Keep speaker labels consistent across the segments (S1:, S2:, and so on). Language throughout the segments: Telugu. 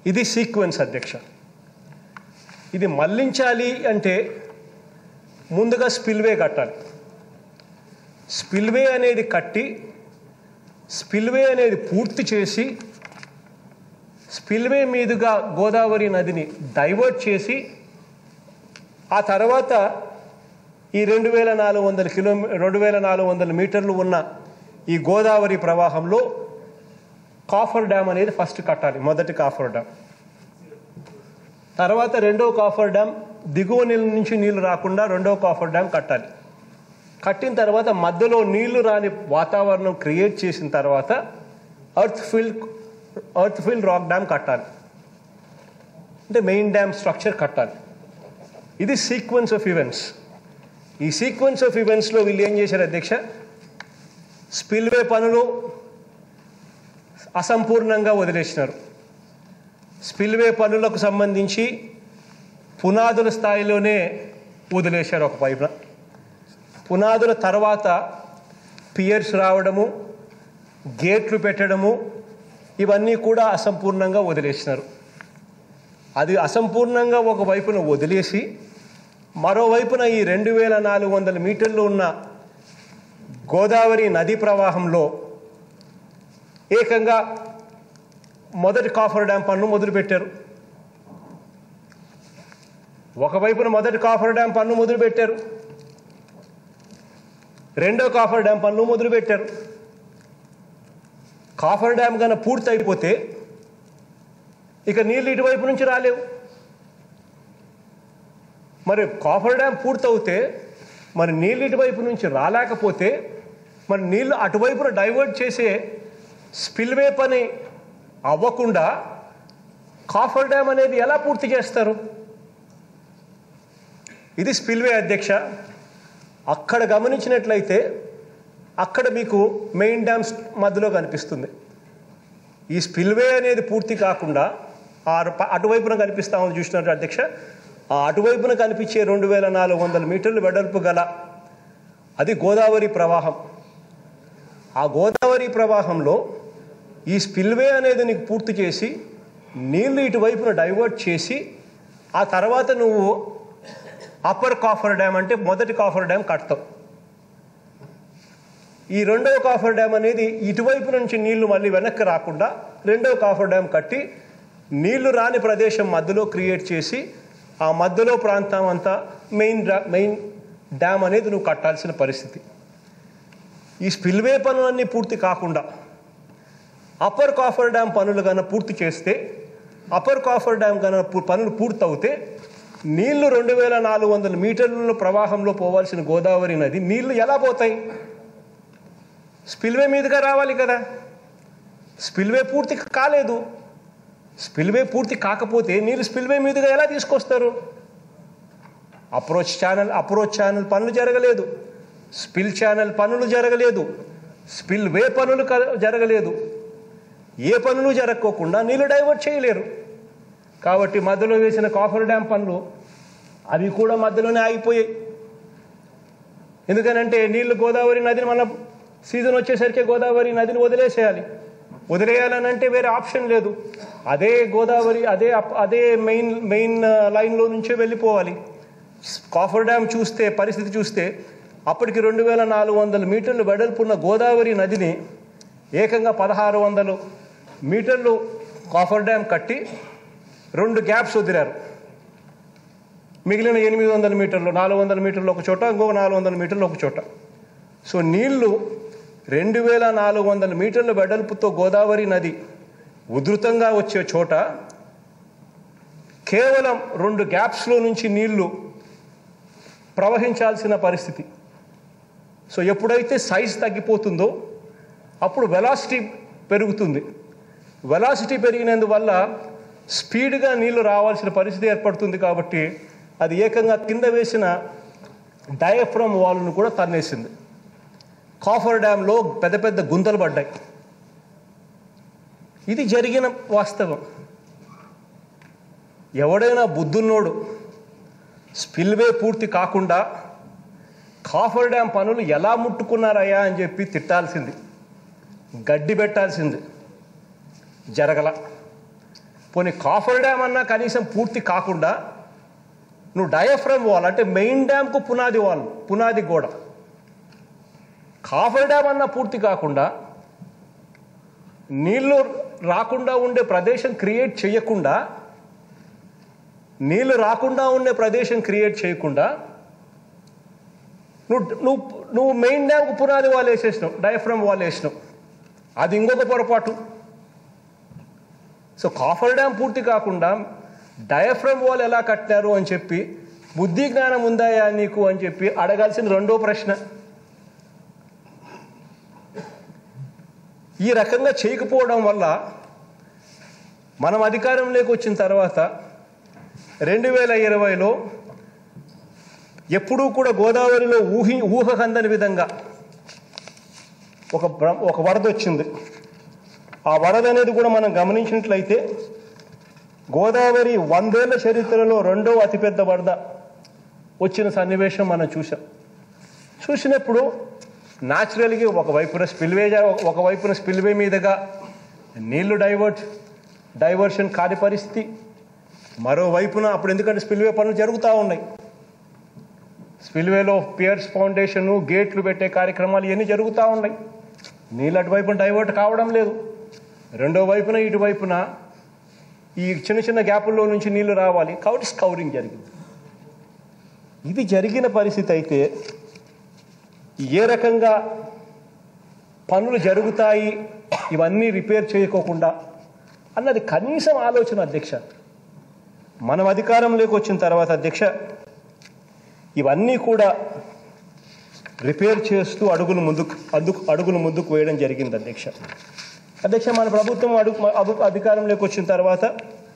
S1: ఇది సీక్వెన్స్ అధ్యక్ష ఇది మళ్లించాలి అంటే ముందుగా స్పిల్వే కట్టాలి స్పిల్వే అనేది కట్టి స్పిల్వే అనేది పూర్తి చేసి స్పిల్వే మీదుగా గోదావరి నదిని డైవర్ట్ చేసి ఆ తర్వాత ఈ రెండు వేల నాలుగు వందల కిలోమీ రెండు వేల నాలుగు వందల మీటర్లు ఉన్న ఈ గోదావరి ప్రవాహంలో కాఫర్ డ్యామ్ అనేది ఫస్ట్ కట్టాలి మొదటి కాఫర్ డ్యామ్ తర్వాత రెండో కాఫర్ డ్యామ్ దిగువ నీళ్ళ నుంచి నీళ్లు రాకుండా రెండో కాఫర్ డ్యామ్ కట్టాలి కట్టిన తర్వాత మధ్యలో నీళ్లు రాని వాతావరణం క్రియేట్ చేసిన తర్వాత earth fill earth fill rock dam కట్టాలి అంటే మెయిన్ డ్యామ్ స్ట్రక్చర్ కట్టాలి ఇది సీక్వెన్స్ ఆఫ్ ఈవెంట్స్ ఈ సీక్వెన్స్ ఆఫ్ ఈవెంట్స్లో వీళ్ళు ఏం చేశారు అధ్యక్ష స్పిల్వే పనులు అసంపూర్ణంగా వదిలేసినారు స్పిల్వే పనులకు సంబంధించి పునాదుల స్థాయిలోనే వదిలేశారు ఒక పైపున పునాదుల తర్వాత పియర్స్ రావడము గేట్లు పెట్టడము ఇవన్నీ కూడా అసంపూర్ణంగా వదిలేసినారు అది అసంపూర్ణంగా ఒక వైపున వదిలేసి మరోవైపున ఈ రెండు వేల నాలుగు వందల మీటర్లు ఉన్న గోదావరి నదీ ప్రవాహంలో ఏకంగా మొదటి కాఫర్ డ్యామ్ పన్ను మొదలుపెట్టారు ఒకవైపున మొదటి కాఫర్ డ్యామ్ పన్ను మొదలుపెట్టారు రెండో కాఫర్ డ్యామ్ పన్ను మొదలుపెట్టారు కాఫర్ డ్యామ్ కన్నా పూర్తి అయిపోతే ఇక నీళ్ళు ఇటువైపు నుంచి రాలేవు మరి కాఫర్ డ్యామ్ పూర్తవుతే మరి నీళ్ళు ఇటువైపు నుంచి రాలేకపోతే మరి నీళ్ళు అటువైపున డైవర్ట్ చేసే స్పిల్వే పని అవ్వకుండా కాఫర్ డ్యామ్ అనేది ఎలా పూర్తి చేస్తారు ఇది స్పిల్వే అధ్యక్ష అక్కడ గమనించినట్లయితే అక్కడ మీకు మెయిన్ డ్యామ్స్ మధ్యలో కనిపిస్తుంది ఈ స్పిల్వే అనేది పూర్తి కాకుండా ఆ ప- అటువైపున కనిపిస్తా ఉంది చూసినారు అధ్యక్ష ఆ అటువైపున కనిపించే రెండు వేల నాలుగు వందల మీటర్లు వెడల్పు గల అది గోదావరి ప్రవాహం ఆ గోదావరి ప్రవాహంలో ఈ స్పిల్వే అనేది నీకు పూర్తి చేసి నీళ్లు ఇటువైపున డైవర్ట్ చేసి ఆ తర్వాత నువ్వు అప్పర్ కాఫర్ డ్యామ్ అంటే మొదటి కాఫర్ డ్యామ్ కడతావు ఈ రెండవ కాఫర్ డ్యామ్ అనేది ఇటువైపు నుంచి నీళ్లు మళ్ళీ వెనక్కి రాకుండా రెండవ కాఫర్ డ్యామ్ కట్టి నీళ్లు రాని ప్రదేశం మధ్యలో క్రియేట్ చేసి ఆ మధ్యలో ప్రాంతం అంతా మెయిన్ డ్రా- మెయిన్ డ్యామ్ అనేది నువ్వు కట్టాల్సిన పరిస్థితి ఈ స్పిల్వే పనులన్నీ పూర్తి కాకుండా అప్పర్ కాఫర్ డ్యామ్ పనులు కనుక పూర్తి చేస్తే అప్పర్ కాఫర్ డ్యామ్ కనుక పు- పనులు పూర్తవుతే నీళ్లు రెండు వేల నాలుగు వందల మీటర్ల ప్రవాహంలో పోవాల్సిన గోదావరి నది నీళ్లు ఎలా పోతాయి స్పిల్వే మీదుగా రావాలి కదా స్పిల్వే పూర్తి కాలేదు స్పిల్వే పూర్తి కాకపోతే నీళ్ళు స్పిల్వే మీదుగా ఎలా తీసుకొస్తారు అప్రోచ్ ఛానల్ అప్రోచ్ ఛానల్ పనులు జరగలేదు స్పిల్ ఛానల్ పనులు జరగలేదు స్పిల్ వే పనులు క- జరగలేదు ఏ పనులు జరగకోకుండా నీళ్ళు డైవర్ట్ చేయలేరు కాబట్టి మధ్యలో వేసిన కాఫర్ డ్యామ్ పనులు అవి కూడా మధ్యలోనే ఆగిపోయాయి ఎందుకనంటే నీళ్లు గోదావరి నదిని మన సీజన్ వచ్చేసరికి గోదావరి నదిని వదిలేసేయాలి వదిలేయాలని అంటే వేరే ఆప్షన్ లేదు అదే గోదావరి అదే అప్- అదే మెయిన్ మెయిన్ ఆ, లైన్లో నుంచే వెళ్ళిపోవాలి కాఫర్ డ్యామ్ చూస్తే పరిస్థితి చూస్తే అప్పటికి రెండు వేల నాలుగు వందల మీటర్లు వెడల్పున్న గోదావరి నదిని ఏకంగా పదహారు వందలు మీటర్లు కాఫర్ డ్యామ్ కట్టి రెండు గ్యాప్స్ వదిలారు మిగిలిన ఎనిమిది వందల మీటర్లు నాలుగు వందల మీటర్లు ఒక చోట ఇంకొక నాలుగు వందల మీటర్లు ఒక చోట సో నీళ్లు రెండు వేల నాలుగు వందల మీటర్ల వెడల్పుతో గోదావరి నది ఉధృతంగా వచ్చే చోట కేవలం రెండు గ్యాప్స్లో నుంచి నీళ్లు ప్రవహించాల్సిన పరిస్థితి సో ఎప్పుడైతే సైజ్ తగ్గిపోతుందో అప్పుడు వెలాసిటీ పెరుగుతుంది వెలాసిటీ పెరిగినందువల్ల స్పీడ్గా నీళ్లు రావాల్సిన పరిస్థితి ఏర్పడుతుంది కాబట్టి అది ఏకంగా కింద వేసిన డయాఫ్రమ్ వాల్ను కూడా తన్నేసింది కాఫర్ డ్యాంలో పెద్ద పెద్ద గుంతలు పడ్డాయి ఇది జరిగిన వాస్తవం ఎవడైనా బుద్ధున్నోడు స్పిల్వే పూర్తి కాకుండా కాఫర్ డ్యామ్ పనులు ఎలా ముట్టుకున్నారయ్యా అని చెప్పి తిట్టాల్సింది గడ్డి పెట్టాల్సింది జరగల పోనీ కాఫర్ డ్యామ్ అన్నా కనీసం పూర్తి కాకుండా నువ్వు డయాఫ్రమ్ వాల్ అంటే మెయిన్ డ్యామ్కు పునాది వాల్ పునాది గోడ కాఫర్ డ్యామ్ అన్నా పూర్తి కాకుండా నీళ్లు రాకుండా ఉండే ప్రదేశం క్రియేట్ చేయకుండా నీళ్లు రాకుండా ఉండే ప్రదేశం క్రియేట్ చేయకుండా నువ్వు నువ్వు నువ్వు మెయిన్ డ్యామ్కు పునాది వాల్ వేసేసినావు డయాఫ్రమ్ వాల్ వేసినావు అది ఇంకొక పొరపాటు సో కాఫర్ డ్యామ్ పూర్తి కాకుండా డయాఫ్రమ్ వాల్ ఎలా కట్టారు అని చెప్పి బుద్ధి జ్ఞానం ఉందాయా నీకు అని చెప్పి అడగాల్సిన రెండో ప్రశ్న ఈ రకంగా చేయకపోవడం వల్ల మనం అధికారంలోకి వచ్చిన తర్వాత రెండు వేల ఇరవైలో ఎప్పుడూ కూడా గోదావరిలో ఊహి ఊహకందని విధంగా ఒక బ్ర- ఒక వరద వచ్చింది ఆ వరద అనేది కూడా మనం గమనించినట్లయితే గోదావరి వందేళ్ల చరిత్రలో రెండో అతిపెద్ద వరద వచ్చిన సన్నివేశం మనం చూసాం చూసినప్పుడు న్యాచురల్గా ఒకవైపున స్పిల్వే ఒకవైపున స్పిల్వే మీదుగా నీళ్లు డైవర్ట్ డైవర్షన్ కాని పరిస్థితి మరోవైపున అప్పుడు ఎందుకంటే స్పిల్వే పనులు జరుగుతూ ఉన్నాయి స్పిల్వేలో పియర్స్ ఫౌండేషన్ గేట్లు పెట్టే కార్యక్రమాలు ఇవన్నీ జరుగుతూ ఉన్నాయి నీళ్ళు అటువైపున డైవర్ట్ కావడం లేదు రెండో వైపున ఇటువైపున ఈ చిన్న చిన్న గ్యాపుల్లో నుంచి నీళ్లు రావాలి కాబట్టి స్కౌరింగ్ జరిగింది ఇది జరిగిన పరిస్థితి అయితే ఏ రకంగా పనులు జరుగుతాయి ఇవన్నీ రిపేర్ చేయకోకుండా అన్నది కనీసం ఆలోచన అధ్యక్ష మనం అధికారంలోకి వచ్చిన తర్వాత అధ్యక్ష ఇవన్నీ కూడా రిపేర్ చేస్తూ అడుగులు ముందుకు అందుకు అడుగులు ముందుకు వేయడం జరిగింది అధ్యక్ష అధ్యక్ష మన ప్రభుత్వం అడుగు అదు- అధికారంలోకి వచ్చిన తర్వాత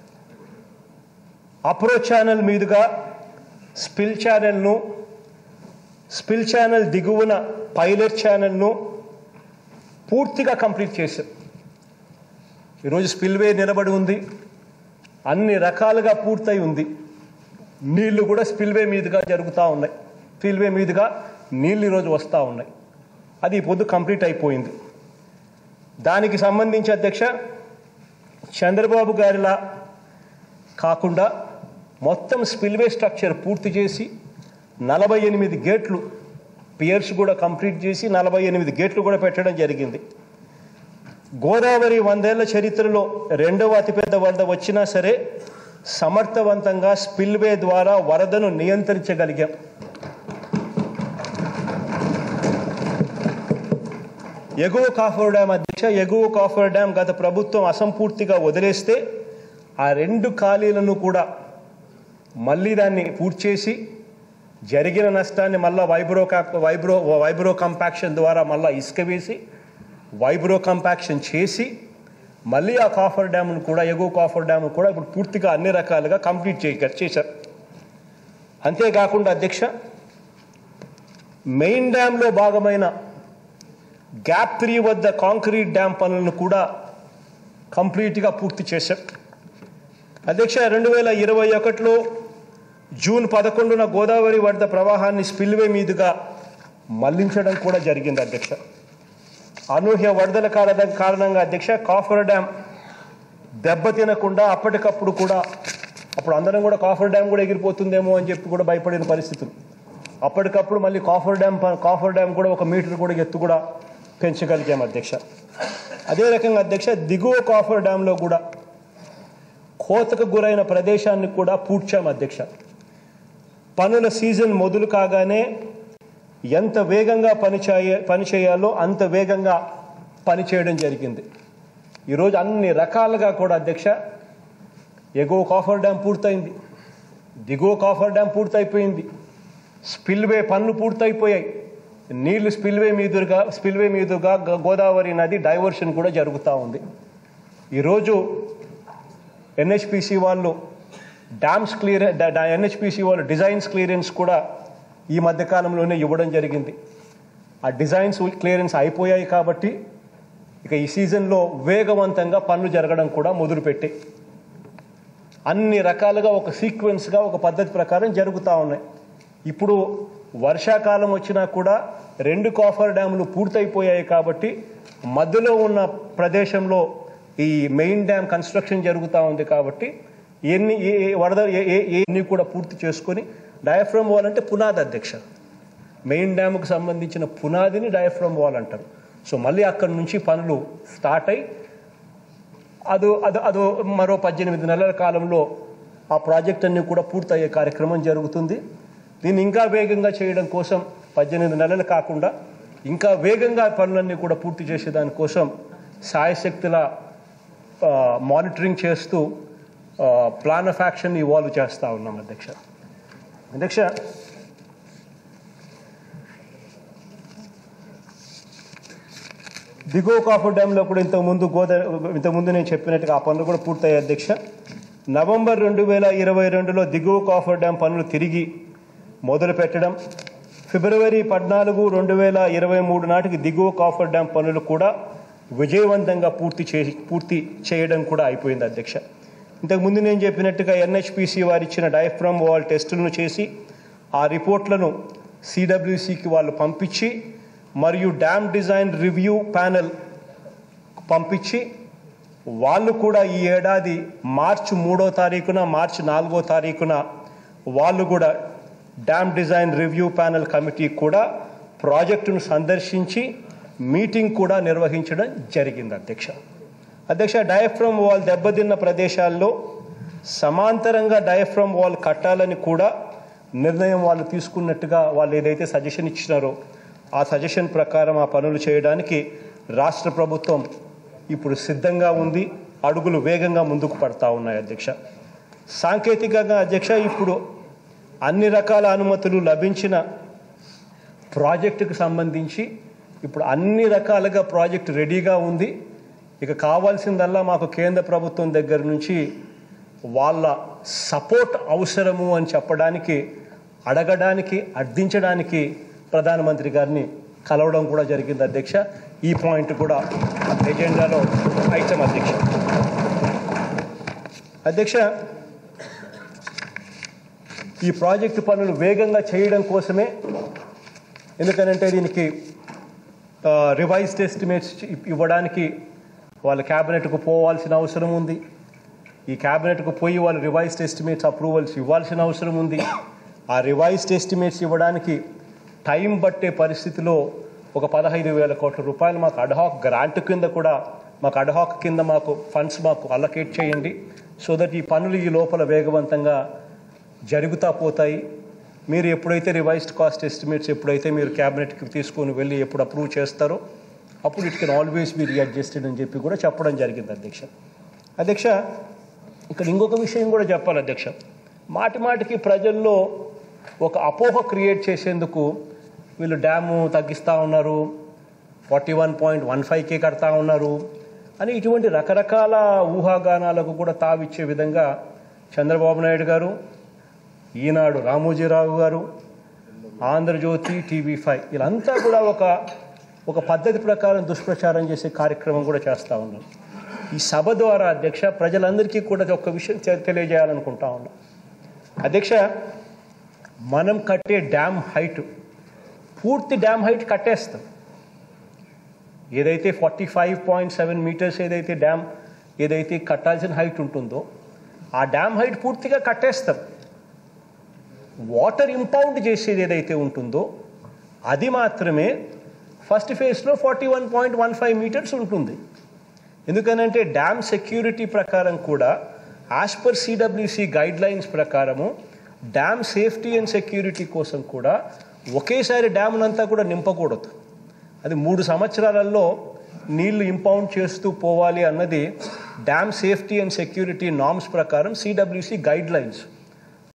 S1: అప్రోచ్ ఛానల్ మీదుగా స్పిల్ ఛానల్ను స్పిల్ ఛానల్ దిగువన పైలట్ ఛానల్ను పూర్తిగా కంప్లీట్ చేశాం ఈరోజు స్పిల్వే నిలబడి ఉంది అన్ని రకాలుగా పూర్తయి ఉంది నీళ్లు కూడా స్పిల్వే మీదుగా జరుగుతూ ఉన్నాయి స్పిల్వే మీదుగా నీళ్ళు ఈరోజు వస్తూ ఉన్నాయి అది ఈ పొద్దు కంప్లీట్ అయిపోయింది దానికి సంబంధించి అధ్యక్ష చంద్రబాబు గారిలా కాకుండా మొత్తం స్పిల్వే స్ట్రక్చర్ పూర్తి చేసి నలభై ఎనిమిది గేట్లు పియర్స్ కూడా కంప్లీట్ చేసి నలభై ఎనిమిది గేట్లు కూడా పెట్టడం జరిగింది గోదావరి వందేళ్ల చరిత్రలో రెండవ అతిపెద్ద వరద వచ్చినా సరే సమర్థవంతంగా స్పిల్వే ద్వారా వరదను నియంత్రించగలిగాం ఎగువ కాఫర్ డ్యామ్ అధ్యక్ష ఎగువ కాఫర్ డ్యామ్ గత ప్రభుత్వం అసంపూర్తిగా వదిలేస్తే ఆ రెండు ఖాళీలను కూడా మళ్ళీ దాన్ని పూర్తి చేసి జరిగిన నష్టాన్ని మళ్ళా వైబ్రో కాప్ వైబ్రో వైబ్రో కంపాక్షన్ ద్వారా మళ్ళా ఇసుక వేసి వైబ్రో కంపాక్షన్ చేసి మళ్ళీ ఆ కాఫర్ డ్యామ్ను కూడా ఎగువ కాఫర్ డ్యామ్ను కూడా ఇప్పుడు పూర్తిగా అన్ని రకాలుగా కంప్లీట్ చేయ చేశారు అంతేకాకుండా అధ్యక్ష మెయిన్ డ్యామ్లో భాగమైన గ్యాప్ త్రీ వద్ద కాంక్రీట్ డ్యామ్ పనులను కూడా కంప్లీట్గా పూర్తి చేశాం అధ్యక్ష రెండు వేల ఇరవై ఒకటిలో జూన్ పదకొండున గోదావరి వరద ప్రవాహాన్ని స్పిల్వే మీదుగా మళ్లించడం కూడా జరిగింది అధ్యక్ష అనూహ్య వరదల కారణ కారణంగా అధ్యక్ష కాఫర్ డ్యామ్ దెబ్బతినకుండా అప్పటికప్పుడు కూడా అప్పుడు అందరం కూడా కాఫర్ డ్యామ్ కూడా ఎగిరిపోతుందేమో అని చెప్పి కూడా భయపడిన పరిస్థితులు అప్పటికప్పుడు మళ్ళీ కాఫర్ డ్యామ్ ప- కాఫర్ డ్యామ్ కూడా ఒక మీటర్ కూడా ఎత్తు కూడా పెంచగలిగాం అధ్యక్ష అదే రకంగా అధ్యక్ష దిగువ కాఫర్ డ్యాంలో కూడా కోతకు గురైన ప్రదేశాన్ని కూడా పూడ్చాం అధ్యక్ష పనుల సీజన్ మొదలు కాగానే ఎంత వేగంగా పని చేయ పని చేయాలో అంత వేగంగా పని చేయడం జరిగింది ఈరోజు అన్ని రకాలుగా కూడా అధ్యక్ష ఎగువ కాఫర్ డ్యామ్ పూర్తయింది దిగువ కాఫర్ డ్యామ్ పూర్తయిపోయింది స్పిల్వే పనులు పూర్తయిపోయాయి నీళ్లు స్పిల్వే మీదుగా స్పిల్వే మీదుగా గ- గోదావరి నది డైవర్షన్ కూడా జరుగుతూ ఉంది ఈరోజు ఎన్హెచ్పిసి వాళ్ళు డ్యామ్స్ క్లియర్ ఎన్హెచ్పిసి వాళ్ళు డిజైన్స్ క్లియరెన్స్ కూడా ఈ మధ్య కాలంలోనే ఇవ్వడం జరిగింది ఆ డిజైన్స్ క్లియరెన్స్ అయిపోయాయి కాబట్టి ఇక ఈ సీజన్లో వేగవంతంగా పనులు జరగడం కూడా మొదలుపెట్టాయి అన్ని రకాలుగా ఒక సీక్వెన్స్గా ఒక పద్ధతి ప్రకారం జరుగుతూ ఉన్నాయి ఇప్పుడు వర్షాకాలం వచ్చినా కూడా రెండు కాఫర్ డ్యాములు పూర్తయిపోయాయి కాబట్టి మధ్యలో ఉన్న ప్రదేశంలో ఈ మెయిన్ డ్యామ్ కన్స్ట్రక్షన్ జరుగుతూ ఉంది కాబట్టి ఎన్ని ఏ ఏ వరద ఏ ఏ ఎన్ని కూడా పూర్తి చేసుకొని డయాఫ్రమ్ వాల్ అంటే పునాది అధ్యక్ష మెయిన్ డ్యామ్కు సంబంధించిన పునాదిని డయాఫ్రమ్ వాల్ అంటారు సో మళ్ళీ అక్కడి నుంచి పనులు స్టార్ట్ అయి అదో అదో అదో మరో పద్దెనిమిది నెలల కాలంలో ఆ ప్రాజెక్ట్ అన్ని కూడా పూర్తయ్యే కార్యక్రమం జరుగుతుంది దీన్ని ఇంకా వేగంగా చేయడం కోసం పద్దెనిమిది నెలలు కాకుండా ఇంకా వేగంగా పనులన్నీ కూడా పూర్తి చేసే దానికోసం సాయశక్తుల ఆ, మానిటరింగ్ చేస్తూ ఆ, ప్లాన్ ఆఫ్ యాక్షన్ ఇవాల్వ్ చేస్తూ ఉన్నాం అధ్యక్ష అధ్యక్ష దిగువ కాఫర్ డ్యాంలో కూడా ఇంతకుముందు గోదా ఇంతకుముందు నేను చెప్పినట్టుగా ఆ పనులు కూడా పూర్తయ్యాయి అధ్యక్ష నవంబర్ రెండు వేల ఇరవై రెండులో దిగువ కాఫర్ డ్యాం పనులు తిరిగి మొదలు పెట్టడం ఫిబ్రవరి పద్నాలుగు రెండు వేల ఇరవై మూడు నాటికి దిగువ కాఫర్ డ్యాం పనులు కూడా విజయవంతంగా పూర్తి చే పూర్తి చేయడం కూడా అయిపోయింది అధ్యక్ష ఇంతకుముందు నేను చెప్పినట్టుగా ఎన్హెచ్పిసి వారు ఇచ్చిన డయాఫ్రమ్ వాల్ టెస్టులను చేసి ఆ రిపోర్ట్లను సిడబ్ల్యూసికి వాళ్ళు పంపించి మరియు డ్యామ్ డిజైన్ రివ్యూ ప్యానెల్ పంపించి వాళ్ళు కూడా ఈ ఏడాది మార్చి మూడో తారీఖున మార్చి నాలుగో తారీఖున వాళ్ళు కూడా dam design review panel committee కూడా ప్రాజెక్టును సందర్శించి మీటింగ్ కూడా నిర్వహించడం జరిగింది అధ్యక్ష అధ్యక్ష డయాఫ్రమ్ వాల్ దెబ్బతిన్న ప్రదేశాల్లో సమాంతరంగా డయాఫ్రమ్ వాల్ కట్టాలని కూడా నిర్ణయం వాళ్ళు తీసుకున్నట్టుగా వాళ్ళు ఏదైతే సజెషన్ ఇచ్చినారో ఆ సజెషన్ ప్రకారం ఆ పనులు చేయడానికి రాష్ట్ర ప్రభుత్వం ఇప్పుడు సిద్ధంగా ఉంది అడుగులు వేగంగా ముందుకు పడతా ఉన్నాయి అధ్యక్ష సాంకేతికంగా అధ్యక్ష ఇప్పుడు అన్ని రకాల అనుమతులు లభించిన ప్రాజెక్టుకు సంబంధించి ఇప్పుడు అన్ని రకాలుగా ప్రాజెక్టు రెడీగా ఉంది ఇక కావాల్సిందల్లా మాకు కేంద్ర ప్రభుత్వం దగ్గర నుంచి వాళ్ళ సపోర్ట్ అవసరము అని చెప్పడానికి అడగడానికి అర్థించడానికి ప్రధానమంత్రి గారిని కలవడం కూడా జరిగింది అధ్యక్ష ఈ పాయింట్ కూడా ఎజెండాలో ఐటమ్ అధ్యక్ష అధ్యక్ష ఈ ప్రాజెక్టు పనులు వేగంగా చేయడం కోసమే ఎందుకనంటే దీనికి రివైజ్డ్ ఎస్టిమేట్స్ ఇవ్వడానికి వాళ్ళ క్యాబినెట్కు పోవాల్సిన అవసరం ఉంది ఈ క్యాబినెట్కు పోయి వాళ్ళు రివైజ్డ్ ఎస్టిమేట్స్ అప్రూవల్స్ ఇవ్వాల్సిన అవసరం ఉంది ఆ రివైజ్డ్ ఎస్టిమేట్స్ ఇవ్వడానికి టైం పట్టే పరిస్థితిలో ఒక పదహైదు వేల కోట్ల రూపాయలు మాకు అడ్హాక్ గ్రాంట్ కింద కూడా మాకు అడ్హాక్ కింద మాకు ఫండ్స్ మాకు అలకేట్ చేయండి సో దట్ ఈ పనులు ఈ లోపల వేగవంతంగా జరుగుతా పోతాయి మీరు ఎప్పుడైతే రివైజ్డ్ కాస్ట్ ఎస్టిమేట్స్ ఎప్పుడైతే మీరు క్యాబినెట్కి తీసుకొని వెళ్ళి ఎప్పుడు అప్రూవ్ చేస్తారో అప్పుడు it can always be readjusted అని చెప్పి కూడా చెప్పడం జరిగింది అధ్యక్ష అధ్యక్ష ఇక్కడ ఇంకొక విషయం కూడా చెప్పాలి అధ్యక్ష మాటి మాటికి ప్రజల్లో ఒక అపోహ క్రియేట్ చేసేందుకు వీళ్ళు డ్యాము తగ్గిస్తూ ఉన్నారు ఫార్టీ వన్ పాయింట్ వన్ ఫైవ్కే కడతా ఉన్నారు అని ఇటువంటి రకరకాల ఊహాగానాలకు కూడా తావిచ్చే విధంగా చంద్రబాబు నాయుడు గారు ఈనాడు రామోజీరావు గారు ఆంధ్రజ్యోతి టీవీ ఫైవ్ వీళ్ళంతా కూడా ఒక ఒక పద్ధతి ప్రకారం దుష్ప్రచారం చేసే కార్యక్రమం కూడా చేస్తూ ఉన్నారు ఈ సభ ద్వారా అధ్యక్ష ప్రజలందరికీ కూడా ఒక విషయం తె- తెలియజేయాలనుకుంటా ఉన్నాం అధ్యక్ష మనం కట్టే డ్యామ్ హైట్ పూర్తి డ్యామ్ హైట్ కట్టేస్తాం ఏదైతే forty five point seven metres ఏదైతే డ్యామ్ ఏదైతే కట్టాల్సిన హైట్ ఉంటుందో ఆ డ్యామ్ హైట్ పూర్తిగా కట్టేస్తాం వాటర్ ఇంపౌండ్ చేసేది ఏదైతే ఉంటుందో అది మాత్రమే ఫస్ట్ ఫేజ్లో forty one point one five metres ఉంటుంది ఎందుకనంటే డ్యామ్ సెక్యూరిటీ ప్రకారం కూడా as per CWC guidelines ప్రకారము డ్యామ్ సేఫ్టీ అండ్ సెక్యూరిటీ కోసం కూడా ఒకేసారి డ్యామ్నంతా కూడా నింపకూడదు అది మూడు సంవత్సరాలలో నీళ్లు ఇంపౌండ్ చేస్తూ పోవాలి అన్నది dam safety and security norms ప్రకారం సిడబ్ల్యూసి గైడ్ లైన్స్